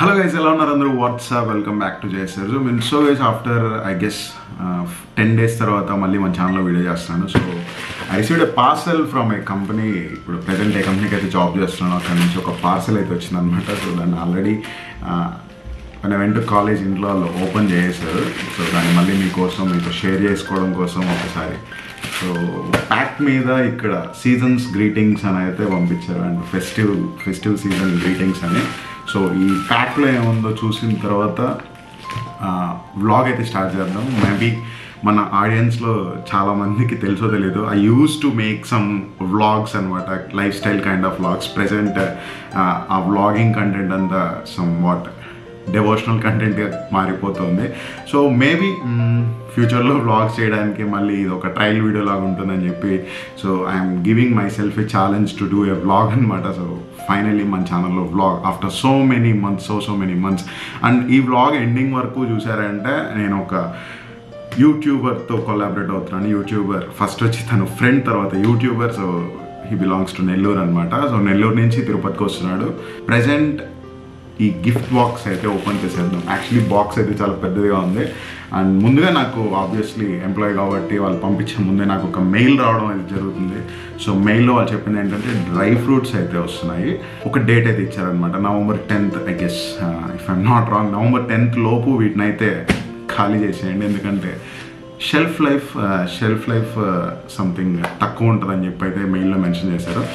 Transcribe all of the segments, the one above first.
Hello guys ఎలా ఉన్నారు అందరూ వాట్సాప్ వెల్కమ్ బ్యాక్ టు జేసర్ so mean so guys after I guess ten days తర్వాత మళ్ళీ మన ఛానల్లో వీడియో చేస్తాను so I received a parcel from a company ఇప్పుడు ప్రజెంట్ ఏ కంపెనీకి అయితే జాబ్ చేస్తున్నాను అక్కడ నుంచి ఒక పార్సల్ అయితే వచ్చిందనమాట సో దాన్ని ఆల్రెడీ మన వెంట కాలేజ్ ఇంట్లో వాళ్ళు ఓపెన్ చేసేసారు సో దాన్ని మళ్ళీ మీకోసం మీతో షేర్ చేసుకోవడం కోసం ఒకసారి సో ప్యాక్ మీద ఇక్కడ సీజన్స్ గ్రీటింగ్స్ అని అయితే పంపించారు and festive festive season greetings అని సో ఈ ప్యాక్లో ఏముందో చూసిన తర్వాత వ్లాగ్ అయితే స్టార్ట్ చేద్దాం మేబీ మన ఆడియన్స్లో చాలా మందికి తెలుసో తెలియదు I use to make some vlogs అనమాట lifestyle kind of vlogs present uh vlogging content అంతా సమ్ వాట్ డెవోషనల్ కంటెంట్గా మారిపోతుంది సో మేబీ ఫ్యూచర్లో వ్లాగ్స్ చేయడానికి మళ్ళీ ఇది ఒక ట్రయల్ వీడియో లాగా ఉంటుందని చెప్పి so I'm giving myself a challenge to do a vlog అనమాట సో ఫైనలీ మన ఛానల్లో vlog after so many months so so many months and ఈ వ్లాగ్ ఎండింగ్ వరకు చూసారంటే నేను ఒక యూట్యూబర్తో కొలాబరేట్ అవుతున్నాను యూట్యూబర్ ఫస్ట్ వచ్చి తను ఫ్రెండ్ తర్వాత YouTuber so he belongs to Nellore అనమాట సో నెల్లూరు నుంచి తిరుపతికి వస్తున్నాడు ప్రజెంట్ ఈ గిఫ్ట్ బాక్స్ అయితే ఓపెన్ చేసేద్దాం యాక్చువల్లీ బాక్స్ అయితే చాలా పెద్దదిగా ఉంది అండ్ ముందుగా నాకు ఆబ్వియస్లీ ఎంప్లాయీ కాబట్టి వాళ్ళు పంపించే ముందే నాకు ఒక మెయిల్ రావడం అయితే జరుగుతుంది సో మెయిల్లో వాళ్ళు చెప్పింది ఏంటంటే డ్రై ఫ్రూట్స్ అయితే వస్తున్నాయి ఒక డేట్ అయితే ఇచ్చారనమాట November tenth I guess if I'm not wrong November tenth లోపు వీటిని అయితే ఖాళీ చేసేయండి ఎందుకంటే shelf life shelf life something తక్కువ ఉంటుందని చెప్పి అయితే మెయిల్లో మెన్షన్ చేశారు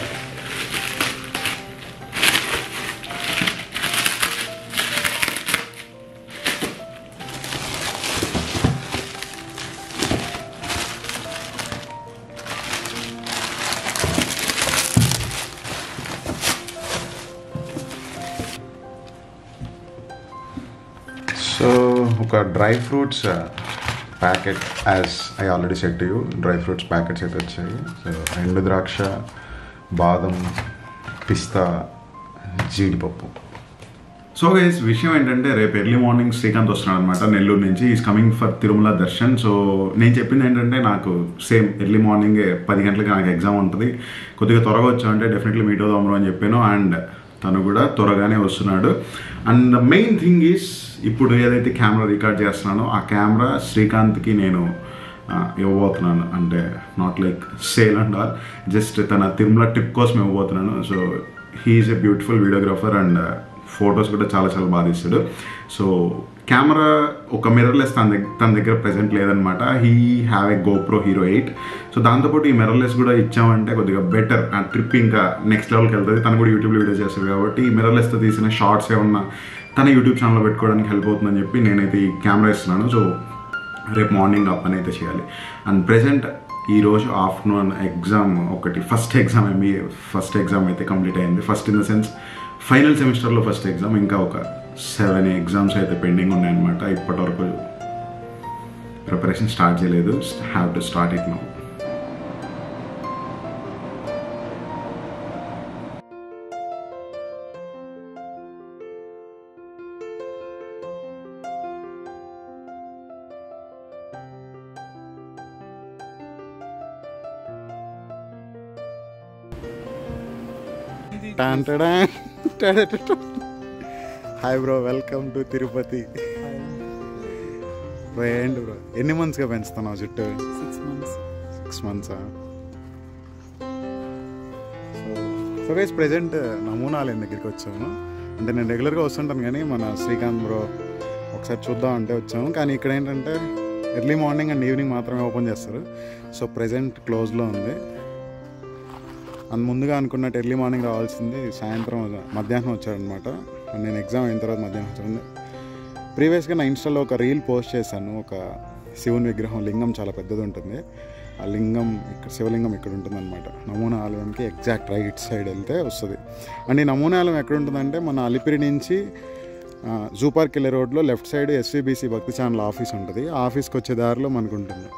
సో ఒక dry fruits packet as I already said you dry fruits packets అయితే వచ్చాయి సో ఎండు ద్రాక్ష బాదం పిస్తా జీడిపప్పు సో గైస్ విషయం ఏంటంటే రేపు ఎర్లీ మార్నింగ్ శ్రీకాంత్ వస్తున్నాడు అనమాట నెల్లూరు నుంచి is coming for Tirumala darshan so నేను చెప్పింది ఏంటంటే నాకు సేమ్ ఎర్లీ మార్నింగ్ పది గంటలకి నాకు ఎగ్జామ్ ఉంటుంది కొద్దిగా త్వరగా వచ్చామంటే డెఫినెట్లీ మీట్ అవుదాం అని చెప్పాను అండ్ తను కూడా త్వరగానే వస్తున్నాడు and the main thing is ఇప్పుడు ఏదైతే కెమెరా రికార్డ్ చేస్తున్నానో ఆ కెమెరా శ్రీకాంత్కి నేను ఇవ్వబోతున్నాను అంటే not like sale and all just తన తిరుమల ట్రిప్ కోసం ఇవ్వబోతున్నాను so he's a beautiful videographer and photos కూడా చాలా చాలా బాగా తీస్తాడు సో కెమెరా ఒక మిర్రర్లెస్ తన దగ్గర తన దగ్గర ప్రజెంట్ లేదనమాట he have a GoPro Hero eight so దాంతోపాటు ఈ మిర్రర్లెస్ కూడా ఇచ్చామంటే కొద్దిగా బెటర్ ఆ ట్రిప్ ఇంకా నెక్స్ట్ లెవెల్కి వెళ్తుంది తను కూడా యూట్యూబ్లో వీడియో చేస్తుంది కాబట్టి ఈ మిర్రర్లెస్తో తీసిన షార్ట్స్ ఏమన్నా తన యూట్యూబ్ ఛానల్లో పెట్టుకోవడానికి హెల్ప్ అవుతుందని చెప్పి నేనైతే ఈ కెమెరా ఇస్తున్నాను సో రేపు మార్నింగ్ ఆ పని అయితే చేయాలి అండ్ ప్రజెంట్ ఈరోజు ఆఫ్టర్నూన్ ఎగ్జామ్ ఒకటి first exam MBA first exam అయితే కంప్లీట్ అయింది first in the sense final సెమిస్టర్లో ఫస్ట్ ఎగ్జామ్ ఇంకా ఒక సెవెన్ ఎగ్జామ్స్ అయితే పెండింగ్ ఉన్నాయన్నమాట ఇప్పటి వరకు ప్రిపరేషన్ స్టార్ట్ చేయలేదు have to start it now hi bro welcome to Tirupati bro ఏంటి బ్రో ఎన్ని మంత్స్గా పెంచుతున్నావు జుట్టు సిక్స్ మంత్స్ సిక్స్ మంత్సా సో సో గైస్ ప్రజెంట్ నమూనాలు దగ్గరికి వచ్చాము అంటే నేను రెగ్యులర్గా వస్తుంటాను కానీ మన శ్రీకాంత్ బ్రో ఒకసారి చూద్దాం అంటే వచ్చాము కానీ ఇక్కడ ఏంటంటే ఎర్లీ మార్నింగ్ అండ్ ఈవినింగ్ మాత్రమే ఓపెన్ చేస్తారు సో ప్రజెంట్ క్లోజ్లో ఉంది అందు ముందుగా అనుకున్నట్టు ఎర్లీ మార్నింగ్ రావాల్సింది సాయంత్రం మధ్యాహ్నం వచ్చాడనమాట నేను ఎగ్జామ్ అయిన తర్వాత మధ్యాహ్నం వచ్చాను ప్రీవియస్గా నా ఇన్స్టాలో ఒక రీల్ పోస్ట్ చేశాను ఒక శివుని విగ్రహం లింగం చాలా పెద్దది ఉంటుంది ఆ లింగం ఇక్కడ శివలింగం ఇక్కడ ఉంటుందన్నమాట నమూనా ఆలయంకి ఎగ్జాక్ట్ రైట్ సైడ్ వెళ్తే వస్తుంది అండ్ ఈ నమూనా ఆలయం ఎక్కడ ఉంటుందంటే మన అలిపిరి నుంచి జూ పార్క్ వెళ్ళే రోడ్లో left side SVBC Bhakti channel office ఉంటుంది ఆ ఆఫీస్కి వచ్చే దారిలో మనకు ఉంటుంది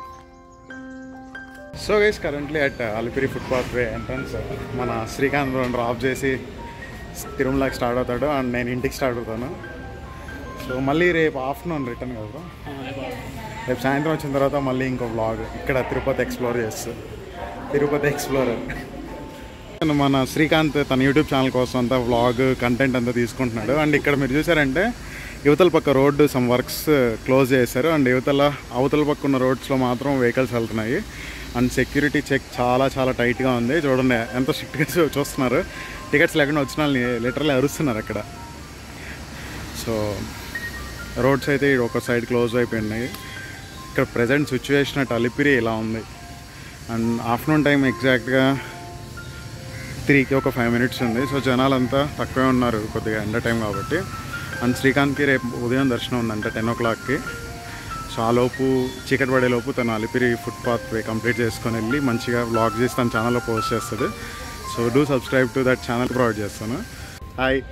so guys currently at Alipiri footpath way entrance మన శ్రీకాంత్ బ్రో డ్రాప్ చేసి తిరుమలకి స్టార్ట్ అవుతాడు అండ్ నేను ఇంటికి స్టార్ట్ అవుతాను సో మళ్ళీ రేపు ఆఫ్టర్నూన్ రిటర్న్ కదా bro? రేపు సాయంత్రం వచ్చిన తర్వాత మళ్ళీ ఇంకో వ్లాగ్ ఇక్కడ తిరుపతి ఎక్స్ప్లోర్ చేస్తూ తిరుపతి ఎక్స్ప్లోరర్ మన శ్రీకాంత్ తన యూట్యూబ్ ఛానల్ కోసం అంతా వ్లాగ్ కంటెంట్ అంతా తీసుకుంటున్నాడు అండ్ ఇక్కడ మీరు చూసారంటే యువతల పక్క రోడ్డు సమ్ వర్క్స్ క్లోజ్ చేశారు అండ్ యువతల అవతల పక్క ఉన్న రోడ్స్లో మాత్రం వెహికల్స్ వెళ్తున్నాయి అండ్ సెక్యూరిటీ చెక్ చాలా చాలా టైట్గా ఉంది చూడండి ఎంత స్ట్రిక్ట్గా చూ- చూస్తున్నారు టికెట్స్ లేకుండా వచ్చిన వాళ్ళని లిటరల్లీ అరుస్తున్నారు అక్కడ సో రోడ్స్ అయితే ఈడ ఒక సైడ్ క్లోజ్ అయిపోయినాయి ఇక్కడ ప్రజెంట్ సిచ్యువేషన్ అట్ అలిపిరి ఇలా ఉంది అండ్ ఆఫ్టర్నూన్ టైం ఎగ్జాక్ట్గా త్రీకి ఒక ఫైవ్ మినిట్స్ ఉంది సో జనాలంతా తక్కువే ఉన్నారు కొద్దిగా ఎండ టైం కాబట్టి అండ్ శ్రీకాంత్కి రేపు ఉదయం దర్శనం ఉందంట టెన్ ఓ క్లాక్కి సో ఆ లోపు చీకటి పడే లోపు తను అలిపిరి ఫుట్పాత్ వే కంప్లీట్ చేసుకొని వెళ్ళి మంచిగా వ్లాగ్ చేసి తన ఛానల్లో పోస్ట్ చేస్తుంది so do subscribe to that channel provide చేస్తాను హాయ్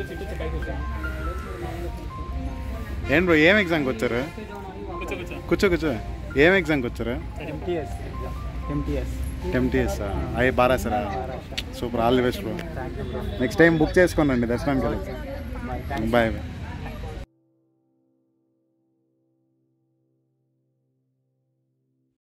ఏం బ్రో ఏం ఎగ్జామ్కి వచ్చారు కూర్చో కూర్చో ఏం ఎగ్జామ్కి వచ్చారు ఎంటీఎస్ ఎంటీఎస్ ఎంటీఎస్ అవి బాగా రాసారా super all the best bro next time book చేసుకోనండి దర్శనానికి వెళ్ళి బాయ్ బాయ్